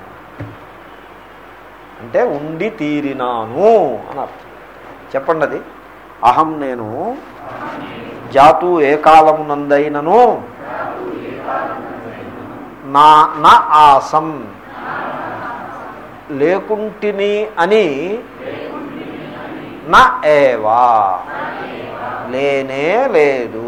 S1: అంటే ఉండి తీరినాను అని అర్థం చెప్పండి అది అహం నేను జాతు ఏ కాలమునందైనను నా నా ఆసం లేకుంటిని అని నా ఏవా లేనే లేదు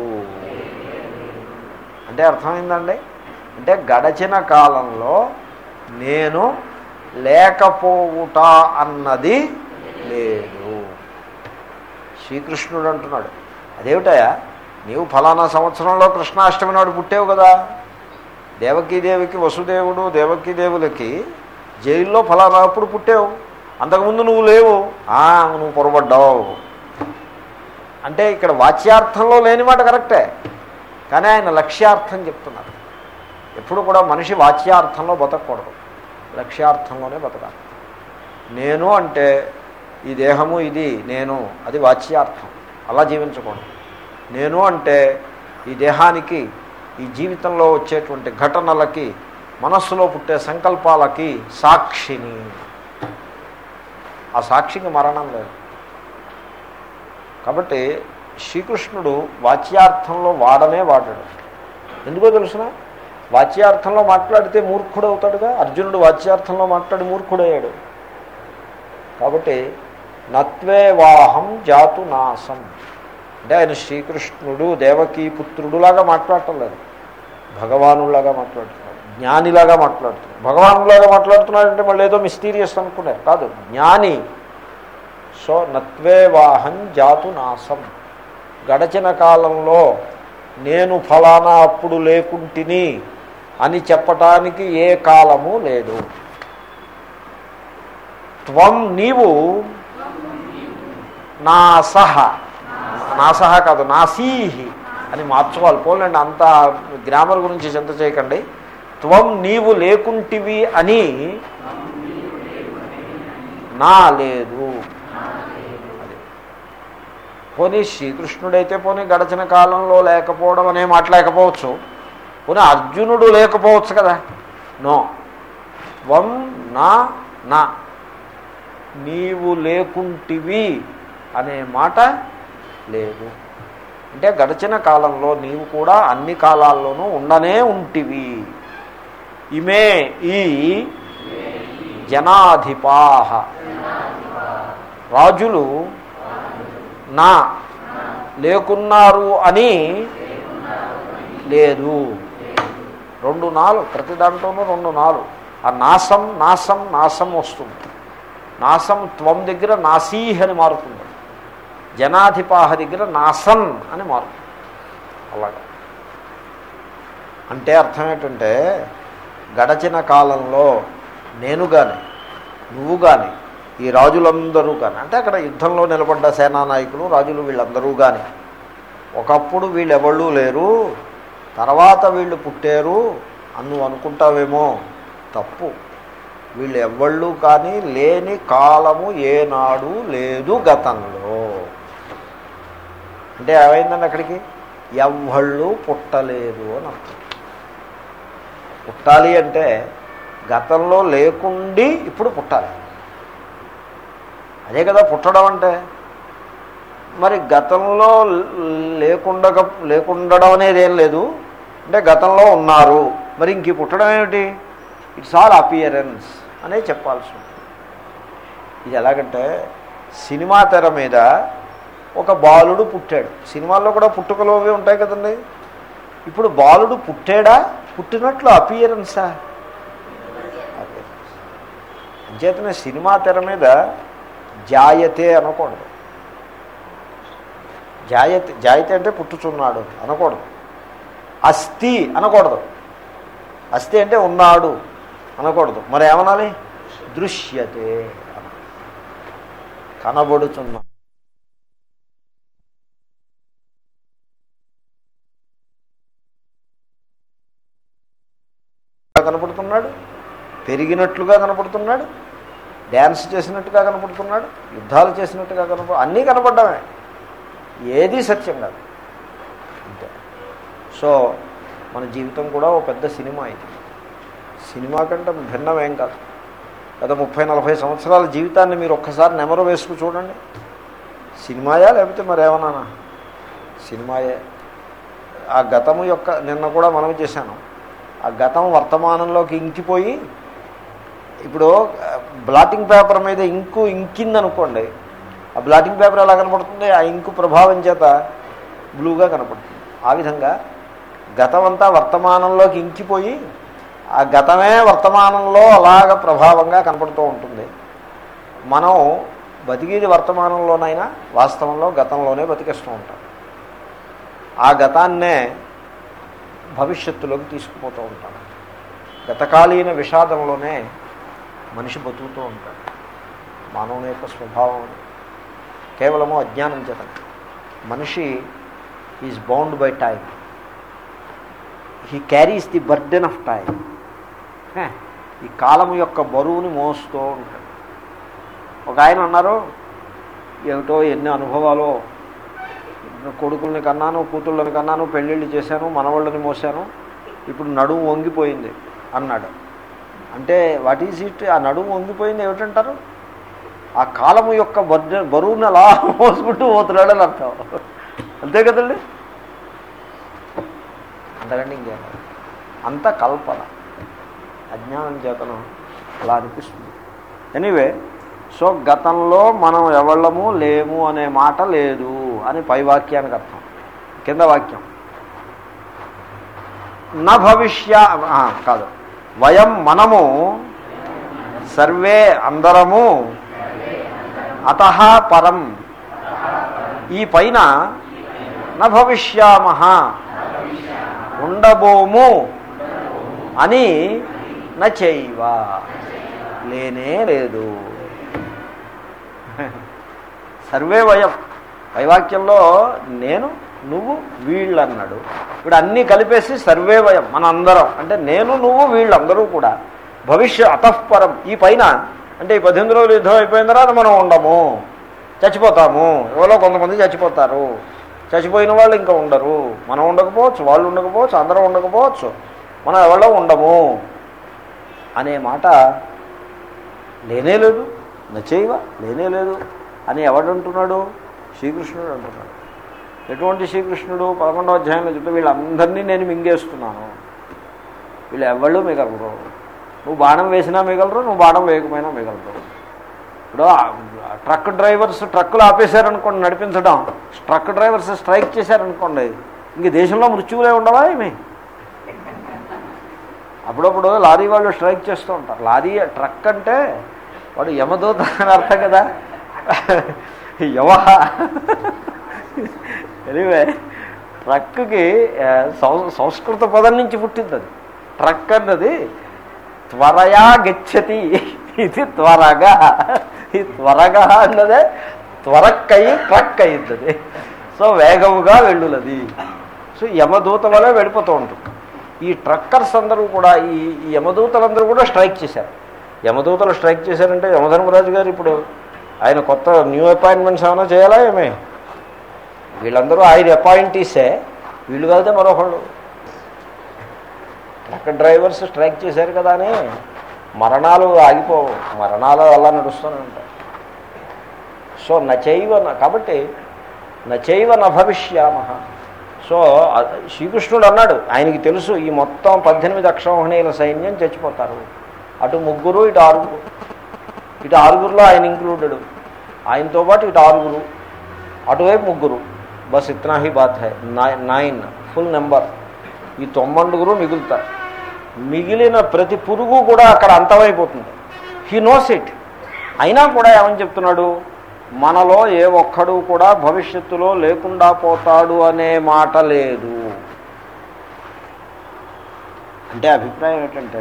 S1: అంటే అర్థమైందండి అంటే గడచిన కాలంలో నేను లేకపోవుట అన్నది లేదు శ్రీకృష్ణుడు అంటున్నాడు అదేమిటయా నీవు ఫలానా సంవత్సరంలో కృష్ణాష్టమి నాడు పుట్టావు కదా దేవకీదేవికి వసుదేవుడు దేవకీదేవులకి జైల్లో ఫలానా అప్పుడు పుట్టావు అంతకుముందు నువ్వు లేవు ఆ, నువ్వు పొరపడ్డావు అంటే ఇక్కడ వాచ్యార్థంలో లేని మాట కరెక్టే కానీ ఆయన లక్ష్యార్థం చెప్తున్నారు ఎప్పుడు కూడా మనిషి వాచ్యార్థంలో బతకూడదు లక్ష్యార్థంలోనే బతకాలి నేను అంటే ఈ దేహము ఇది నేను అది వాచ్యార్థం అలా జీవించకూడదు నేను అంటే ఈ దేహానికి ఈ జీవితంలో వచ్చేటువంటి ఘటనలకి మనస్సులో పుట్టే సంకల్పాలకి సాక్షిని ఆ సాక్షికి మరణం లేదు కాబట్టి శ్రీకృష్ణుడు వాచ్యార్థంలో వాడనే వాడాడు ఎందుకో తెలుసిన వాచ్యార్థంలో మాట్లాడితే మూర్ఖుడు అవుతాడుగా అర్జునుడు వాచ్యార్థంలో మాట్లాడి మూర్ఖుడయ్యాడు కాబట్టి నత్వే వాహం జాతు నాశం అంటే ఆయన శ్రీకృష్ణుడు దేవకీ పుత్రుడులాగా మాట్లాడటం లేదు భగవానులాగా మాట్లాడుతున్నాడు జ్ఞానిలాగా మాట్లాడుతున్నాడు భగవానులాగా మాట్లాడుతున్నాడు అంటే మళ్ళీ ఏదో మిస్టీరియస్ అనుకున్నారు కాదు జ్ఞాని సో నత్వే వాహం జాతు నాశం గడచిన కాలంలో నేను ఫలానా అప్పుడు లేకుంటిని అని చెప్పటానికి ఏ కాలము లేదు త్వం నీవు నా సహ నా సహ కాదు నాసీహి అని మార్చుకోవాలి పోలండి అంత గ్రామర్ గురించి చింత చేయకండి త్వం నీవు లేకుంటివి అని నా లేదు అది పోనీ శ్రీకృష్ణుడైతే పోనీ గడచిన కాలంలో లేకపోవడం అనే మాట లేకపోవచ్చు పోనీ అర్జునుడు లేకపోవచ్చు కదా నో త్వం నా నా నీవు లేకుంటివి అనే మాట లేదు అంటే గడిచిన కాలంలో నీవు కూడా అన్ని కాలాల్లోనూ ఉండనే ఉంటివి ఇమే ఈ జనాధిపాహ రాజులు నా లేకున్నారు అని లేదు రెండు నాలు ప్రతి దాంట్లోనూ రెండు నాలు ఆ నాశం నాశం నాశం వస్తుంది నాశం త్వం దగ్గర నాసీహ్ అని మారుతుంది జనాధిపాహ దగ్గర నాసన్ అని మారుతుంది అలాగా అంటే అర్థం ఏంటంటే గడచిన కాలంలో నేను కానీ నువ్వు కానీ ఈ రాజులందరూ కానీ అంటే అక్కడ యుద్ధంలో నిలబడ్డ సేనానాయకులు రాజులు వీళ్ళందరూ కానీ ఒకప్పుడు వీళ్ళెవళ్ళు లేరు తర్వాత వీళ్ళు పుట్టారు అని నువ్వు అనుకుంటావేమో తప్పు వీళ్ళు ఎవ్వళ్ళు కానీ లేని కాలము ఏనాడు లేదు గతంలో అంటే ఏమైందండి అక్కడికి ఎవ్వళ్ళు పుట్టలేదు అని అర్థం పుట్టాలి అంటే గతంలో లేకుండి ఇప్పుడు పుట్టాలి అదే కదా పుట్టడం అంటే మరి గతంలో లేకుండా లేకుండడం అనేది ఏం లేదు అంటే గతంలో ఉన్నారు మరి ఇంక ఈ పుట్టడం ఏమిటి ఇట్స్ ఆల్ అపియరెన్స్ అనే చెప్పాల్సి ఉంటుంది ఇది ఎలాగంటే సినిమా తెర మీద ఒక బాలుడు పుట్టాడు సినిమాల్లో కూడా పుట్టుకలు అవి ఉంటాయి కదండి ఇప్పుడు బాలుడు పుట్టాడా పుట్టినట్లు అపియరెన్సా అంచేతనే సినిమా తెర మీద జాయతే అనకూడదు జాయతే జాయతే అంటే పుట్టుచున్నాడు అనకూడదు అస్థి అనకూడదు అస్థి అంటే ఉన్నాడు అనకూడదు మరి ఏమనాలి దృశ్యతే కనబడుచున్నా కనపడుతున్నాడు పెరిగినట్లుగా కనపడుతున్నాడు డ్యాన్స్ చేసినట్టుగా కనపడుతున్నాడు యుద్ధాలు చేసినట్టుగా కనపడు అన్నీ కనపడ్డమే ఏదీ సత్యం కాదు అంతే సో మన జీవితం కూడా ఓ పెద్ద సినిమా ఇది సినిమా కంటే భిన్నమేం కాదు గత ముప్పై నలభై సంవత్సరాల జీవితాన్ని మీరు ఒక్కసారి నెమరు వేసుకు చూడండి సినిమాయా లేకపోతే మరేమన్నా సినిమాయే ఆ గతము యొక్క నిన్న కూడా మనం చేశాను ఆ గతం వర్తమానంలోకి ఇంకిపోయి ఇప్పుడు బ్లాటింగ్ పేపర్ మీద ఇంకు ఇంకిందనుకోండి ఆ బ్లాటింగ్ పేపర్ ఎలా కనపడుతుంది ఆ ఇంకు ప్రభావం చేత బ్లూగా కనపడుతుంది ఆ విధంగా గతమంతా వర్తమానంలోకి ఇంకిపోయి ఆ గతమే వర్తమానంలో అలాగ ప్రభావంగా కనపడుతూ ఉంటుంది మనం బతికేది వర్తమానంలోనైనా వాస్తవంలో గతంలోనే బతికేస్తూ ఉంటాం ఆ గతాన్నే భవిష్యత్తులోకి తీసుకుపోతూ ఉంటాం గతకాలీన విషాదంలోనే మనిషి బతుకుతూ ఉంటాడు మానవుని యొక్క స్వభావం కేవలము అజ్ఞానం చేత మనిషి is bound by time he carries the burden of time ఈ కాలం యొక్క బరువుని మోస్తూ ఉంటాడు ఒక ఆయన అన్నారు ఏమిటో ఎన్ని అనుభవాలు కొడుకుల్ని కన్నాను కూతుళ్ళని కన్నాను పెళ్ళిళ్ళు చేశాను మనవాళ్ళని మోసాను ఇప్పుడు నడుము వంగిపోయింది అన్నాడు అంటే వాట్ ఈజ్ ఇట్ ఆ నడుము వంగిపోయింది ఏమిటంటారు ఆ కాలము యొక్క బర్జ బరువుని అలా మోసుకుంటూ పోతున్నాడు అని అర్థం అంతే కదండి అంతకండి ఇంకేం కాదు. అంత కల్పన అజ్ఞానం చేతనం అలా అనిపిస్తుంది ఎనీవే సో గతంలో మనం ఎవళ్ళము లేము అనే మాట లేదు అని పై వాక్యానికి అర్థం కింద వాక్యం నా భవిష్య ఆ, కాదు వయం మనము సర్వే అందరము అత పరం ఈ పైన న భవిష్యామహ ఉండబోము అని నచైవ లేనే లేదు సర్వే వయం వైవాక్యంలో నేను నువ్వు వీళ్ళు అన్నాడు ఇప్పుడు అన్నీ కలిపేసి సర్వే వయం మన అందరం అంటే నేను నువ్వు వీళ్ళందరూ కూడా భవిష్య అతఃపరం ఈ పైన అంటే ఈ పద్దెనిమిది రోజులు యుద్ధం అయిపోయిన తర్వాత మనం ఉండము చచ్చిపోతాము ఎవరో కొంతమంది చచ్చిపోతారు చచ్చిపోయిన వాళ్ళు ఇంకా ఉండరు మనం ఉండకపోవచ్చు వాళ్ళు ఉండకపోవచ్చు అందరం ఉండకపోవచ్చు మనం ఎవరో ఉండము అనే మాట లేనే లేదు నచేయవ లేనే లేదు అని ఎవడంటున్నాడు శ్రీకృష్ణుడు అంటున్నాడు ఎటువంటి శ్రీకృష్ణుడు పదకొండవ అధ్యాయంలో చెప్తే వీళ్ళందరినీ నేను మింగేస్తున్నాను వీళ్ళు ఎవళ్ళు మిగలరు నువ్వు బాణం వేసినా మిగలరు నువ్వు బాణం వేయకపోయినా మిగలరు ఇప్పుడు ఆ ట్రక్ డ్రైవర్స్ ట్రక్కులు ఆపేశారనుకోండి నడిపించడం ట్రక్ డ్రైవర్స్ స్ట్రైక్ చేశారనుకోండి ఇంక దేశంలో మృత్యువులే ఉండవా ఏమి అప్పుడప్పుడు లారీ వాళ్ళు స్ట్రైక్ చేస్తూ ఉంటారు లారీ ట్రక్ అంటే వాడు యమదూత అని అర్థం కదా యవహ ఎనివే ట్రక్కి ఆ, సం- సంస్కృత పదం నుంచి పుట్టింది అది ట్రక్ అన్నది త్వరయా గచ్చతి ఇది త్వరగా ఈ త్వరగా అన్నదే త్వరక్కయి ట్రక్ అయింది సో వేగముగా వెళ్ళులది సో యమదూత వలె వెళ్ళిపోతూ ఉంటుంది ఈ ట్రక్కర్స్ అందరూ కూడా ఈ ఈ యమదూతలందరూ కూడా స్ట్రైక్ చేశారు యమదూతలు స్ట్రైక్ చేశారంటే యమధర్మరాజు గారు ఇప్పుడు ఆయన కొత్త న్యూ అపాయింట్మెంట్స్ ఏమైనా చేయాలా ఏమే వీళ్ళందరూ ఆయన అపాయింటీసే వీళ్ళు కాదే మరొకళ్ళు ట్రక్ డ్రైవర్స్ స్ట్రైక్ చేశారు కదా అని మరణాలు ఆగిపోవు మరణాలు అలా నడుస్తూనే ఉంటాయి సో నచైవ న- కాబట్టి నచైవ న భవిష్యామ సో అ- శ్రీకృష్ణుడు అన్నాడు ఆయనకి తెలుసు ఈ మొత్తం పద్దెనిమిది అక్షోహిణీల సైన్యం చచ్చిపోతారు అటు ముగ్గురు ఇటు ఆరుగురు ఇటు ఆరుగురులో ఆయన ఇంక్లూడెడ్ ఆయనతో పాటు ఇటు ఆరుగురు అటువైపు ముగ్గురు బస్ ఇత్నా హీ బాత్ హై నై- నైన్ ఫుల్ నెంబర్ ఈ తొమ్మండుగురు మిగులుతారు మిగిలిన ప్రతి పురుగు కూడా అక్కడ అంతమైపోతుంది హీ నోస్ ఇట్ అయినా కూడా ఏమని చెప్తున్నాడు మనలో ఏ ఒక్కడు కూడా భవిష్యత్తులో లేకుండా పోతాడు అనే మాట లేదు అంటే అభిప్రాయం ఏంటంటే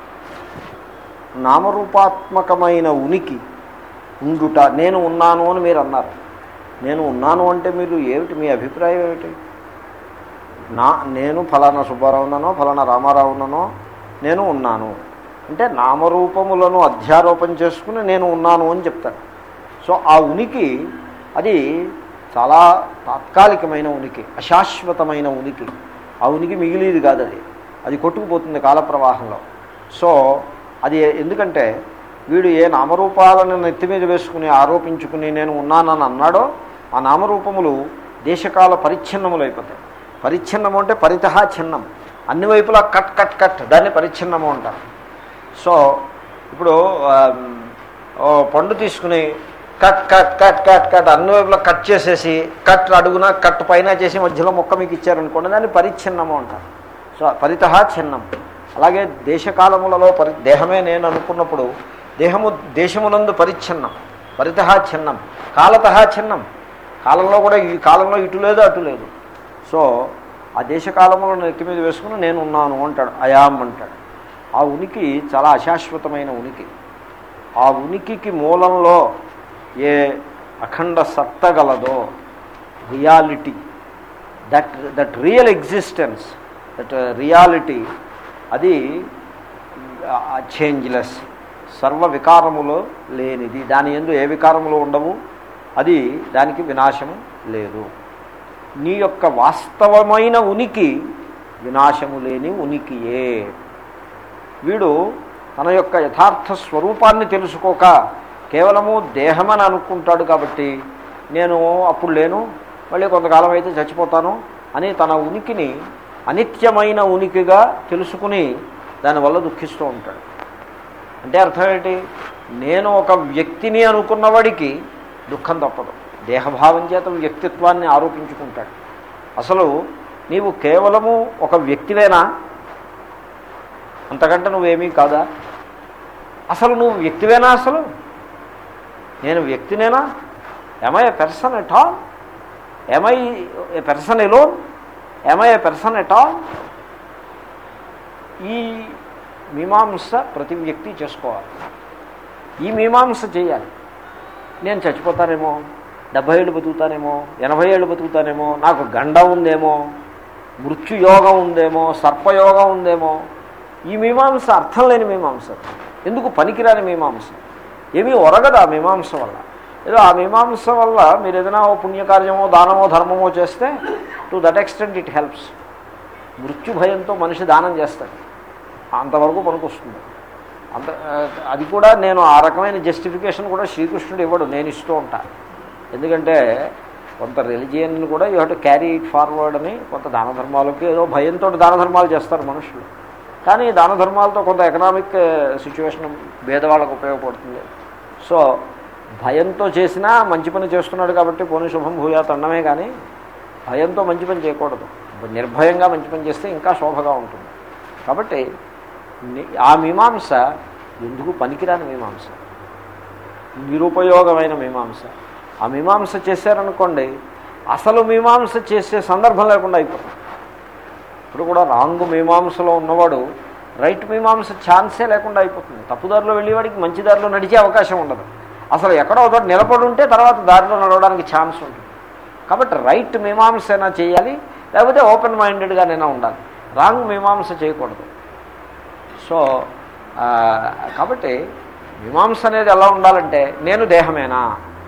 S1: నామరూపాత్మకమైన ఉనికి ఉండుట నేను ఉన్నాను అని మీరు అన్నారు నేను ఉన్నాను అంటే మీరు ఏమిటి మీ అభిప్రాయం ఏమిటి నా నేను ఫలానా సుబ్బారావునో ఫలానా రామారావునో నేను ఉన్నాను అంటే నామరూపములను అధ్యారోపణ చేసుకుని నేను ఉన్నాను అని చెప్తాను సో ఆ ఉనికి అది చాలా తాత్కాలికమైన ఉనికి అశాశ్వతమైన ఉనికి ఆ ఉనికి మిగిలిది కాదు అది అది కొట్టుకుపోతుంది కాలప్రవాహంలో సో అది ఎందుకంటే వీడు ఏ నామరూపాలను నెత్తి మీద వేసుకుని ఆరోపించుకుని నేను ఉన్నానని అన్నాడో ఆ నామరూపములు దేశకాల పరిచ్ఛిన్నములు అయిపోతాయి పరిచ్ఛిన్నము అంటే పరితహ ఛిన్నం అన్ని వైపులా కట్ కట్ కట్ దాన్ని పరిచ్ఛిన్నము అంటారు సో ఇప్పుడు ఆ, ఓ పండు తీసుకుని cut cut cut cut cut అన్ని వైపులా కట్ చేసేసి కట్ అడుగున కట్ పైన చేసి మధ్యలో మొక్క మీకు ఇచ్చారనుకోండి దాన్ని పరిచ్ఛిన్నము అంటారు సో పరితహ ఛిన్నం అలాగే దేశకాలములలో పరి దేహమే నేను అనుకున్నప్పుడు దేహము దేశమునందు పరిచ్ఛిన్నం పరితహ ఛిన్నం కాలత ఛిన్నం కాలంలో కూడా ఈ కాలంలో ఇటు లేదు అటు లేదు సో ఆ దేశకాలములను నెత్తి మీద వేసుకుని నేను ఉన్నాను అంటాడు అయాం అంటాడు ఆ ఉనికి చాలా అశాశ్వతమైన ఉనికి ఆ ఉనికికి మూలంలో ఏ అఖండ సత్త గలదో reality that that real existence that reality అది చేంజ్లెస్ సర్వ వికారములో లేనిది దాని ఎందు ఏ వికారములు ఉండవు అది దానికి వినాశము లేదు నీ యొక్క వాస్తవమైన ఉనికి వినాశము లేని ఉనికియే వీడు తన యొక్క యథార్థ స్వరూపాన్ని తెలుసుకోక కేవలము దేహమని అనుకుంటాడు కాబట్టి నేను అప్పుడు లేను మళ్ళీ కొంతకాలం అయితే చచ్చిపోతాను అని తన ఉనికిని అనిత్యమైన ఉనికిగా తెలుసుకుని దానివల్ల దుఃఖిస్తూ ఉంటాడు అంటే అర్థం ఏంటి నేను ఒక వ్యక్తిని అనుకున్నవాడికి దుఃఖం తప్పదు దేహభావం చేత వ్యక్తిత్వాన్ని ఆరోపించుకుంటాడు అసలు నీవు కేవలము ఒక వ్యక్తివేనా అంతకంటే నువ్వేమీ కాదా అసలు నువ్వు వ్యక్తివేనా అసలు నేను వ్యక్తినేనా am I a person at all am I a person alone am I a person at all ఈ మీమాంస ప్రతి వ్యక్తి చేసుకోవాలి ఈ మీమాంస చేయాలి నేను చచ్చిపోతానేమో డెబ్భై ఏళ్ళు బతుకుతానేమో ఎనభై ఏళ్ళు బతుకుతానేమో నాకు గండ ఉందేమో మృత్యుయోగం ఉందేమో సర్పయోగం ఉందేమో ఈ మీమాంస అర్థం లేని మీమాంస ఎందుకు పనికిరాని మీమాంస ఏమీ ఒరగదు ఆ మీమాంస వల్ల ఏదో ఆ మీమాంస వల్ల మీరు ఏదైనా ఓ పుణ్యకార్యమో దానమో ధర్మమో చేస్తే to that extent it helps మృత్యు భయంతో మనిషి దానం చేస్తాడు అంతవరకు పనికొస్తుంది అంత అది కూడా నేను ఆ రకమైన జస్టిఫికేషన్ కూడా శ్రీకృష్ణుడు ఇవ్వడు నేను ఇస్తూ ఉంటాను ఎందుకంటే కొంత రిలిజియన్ కూడా you have to carry it forward అని కొంత దాన ధర్మాలకి ఏదో భయంతో దాన ధర్మాలు చేస్తారు మనుషులు కానీ దాన ధర్మాలతో కొంత ఎకనామిక్ సిచ్యువేషన్ భేదవాళ్ళకు ఉపయోగపడుతుంది సో భయంతో చేసినా మంచి పని చేస్తున్నాడు కాబట్టి పోనీ శుభం భూయాత్ అన్నమే కానీ భయంతో మంచి పని చేయకూడదు నిర్భయంగా మంచి పని చేస్తే ఇంకా శోభగా ఉంటుంది కాబట్టి ఆ మీమాంస ఎందుకు పనికిరాని మీమాంస నిరుపయోగమైన మీమాంస ఆ మీమాంస చేశారనుకోండి అసలు మీమాంస చేసే సందర్భం లేకుండా అయిపోతుంది ఇప్పుడు కూడా రాంగ్ మీమాంసలో ఉన్నవాడు రైట్ మీమాంస ఛాన్సే లేకుండా అయిపోతుంది తప్పుదారిలో వెళ్ళేవాడికి మంచి దారిలో నడిచే అవకాశం ఉండదు అసలు ఎక్కడో ఒకటి నిలబడి ఉంటే తర్వాత దారిలో నడవడానికి ఛాన్స్ ఉంటుంది కాబట్టి రైట్ మీమాంస అయినా చేయాలి లేకపోతే ఓపెన్ మైండెడ్గానైనా ఉండాలి రాంగ్ మీమాంస చేయకూడదు సో కాబట్టి మీమాంస అనేది ఎలా ఉండాలంటే నేను దేహమేనా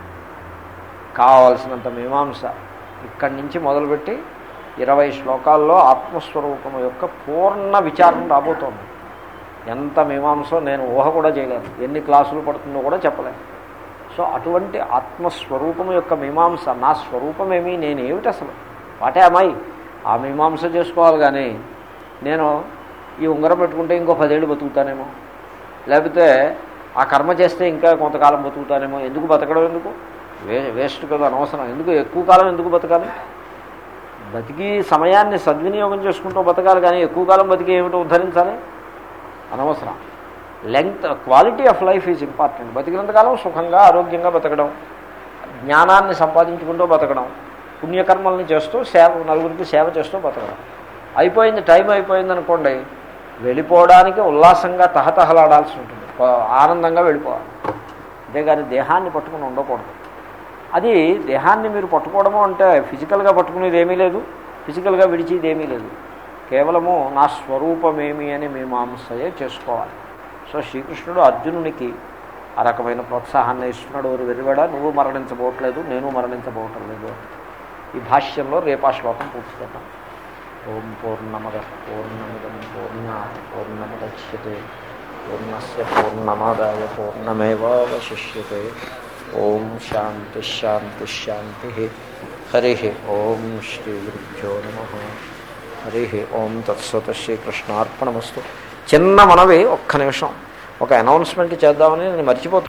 S1: కావాల్సినంత మీమాంస ఇక్కడి నుంచి మొదలుపెట్టి ఇరవై శ్లోకాల్లో ఆత్మస్వరూపం యొక్క పూర్ణ విచారం రాబోతోంది ఎంత మీమాంసో నేను ఊహ కూడా చేయలేను ఎన్ని క్లాసులు పడుతుందో కూడా చెప్పలేను సో అటువంటి ఆత్మస్వరూపం యొక్క మీమాంస నా స్వరూపమేమి నేను ఏమిటి అసలు వాటే అమ్మాయి ఆ మీమాంస చేసుకోవాలి కానీ నేను ఈ ఉంగరం పెట్టుకుంటే ఇంకో పదేళ్ళు బతుకుతానేమో లేకపోతే ఆ కర్మ చేస్తే ఇంకా కొంతకాలం బతుకుతానేమో ఎందుకు బతకడం ఎందుకు వే వేస్ట్ కదా అనవసరం ఎందుకు ఎక్కువ కాలం ఎందుకు బతకాలి బతికి సమయాన్ని సద్వినియోగం చేసుకుంటూ బతకాలి కానీ ఎక్కువ కాలం బతికి ఏమిటో ఉద్ధరించాలి అనవసరం length quality of life is important బతికినంతకాలం సుఖంగా ఆరోగ్యంగా బతకడం జ్ఞానాన్ని సంపాదించుకుంటూ బతకడం పుణ్యకర్మల్ని చేస్తూ సేవ నలుగురికి సేవ చేస్తూ బతకడం అయిపోయింది టైం అయిపోయింది అనుకోండి వెళ్ళిపోవడానికి ఉల్లాసంగా తహతహలాడాల్సి ఉంటుంది ఆనందంగా వెళ్ళిపోవాలి అంతేగాని దేహాన్ని పట్టుకుని ఉండకూడదు అది దేహాన్ని మీరు పట్టుకోవడము అంటే ఫిజికల్గా పట్టుకునేది ఏమీ లేదు ఫిజికల్గా విడిచేది ఏమీ లేదు కేవలము నా స్వరూపమేమి అని మీమాంసయే చేసుకోవాలి సో శ్రీకృష్ణుడు అర్జునునికి ఆ రకమైన ప్రోత్సాహాన్ని ఇస్తున్నాడు ఊరు వెరివాడ నువ్వు మరణించబోవట్లేదు నేను మరణించబోవటం లేదు ఈ భాష్యంలో రేపా శ్లోకం పూర్తి చేద్దాం ఓం పూర్ణమద పూర్ణమిదం పూర్ణ పూర్ణముద్యతే పూర్ణస్ పూర్ణమాదాయ పూర్ణమేవాశిష్యతే ఓం శాంతి శాంతి శాంతి హరి ఓం శ్రీ గురుభ్యో నమ హరి ఓం తత్సత శ్రీకృష్ణార్పణమస్తు చిన్న మనవి ఒక్క నిమిషం ఒక అనౌన్స్మెంట్ చేద్దామని నేను మర్చిపోతున్నాను